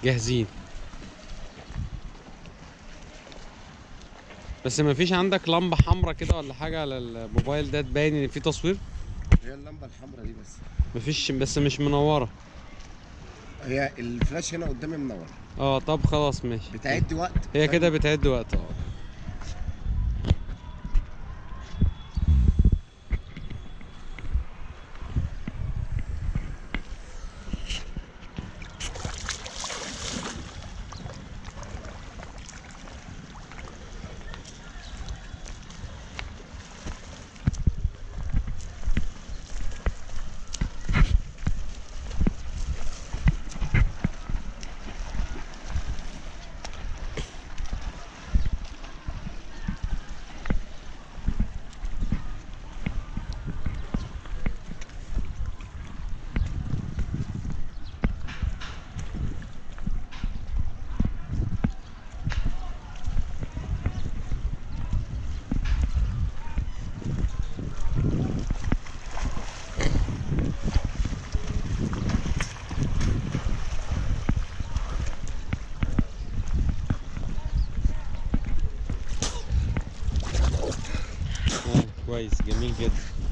جاهزين بس ما فيش عندك لمبة حمراء كده ولا حاجة على الموبايل ده تبين ان في تصوير هي اللمبه الحمراء دي بس مفيش بس مش منورة هي الفلاش هنا قدامي منور اه طب خلاص ماشي بتعد وقت هي كده بتعد وقت اه آه، كويس جميل جدا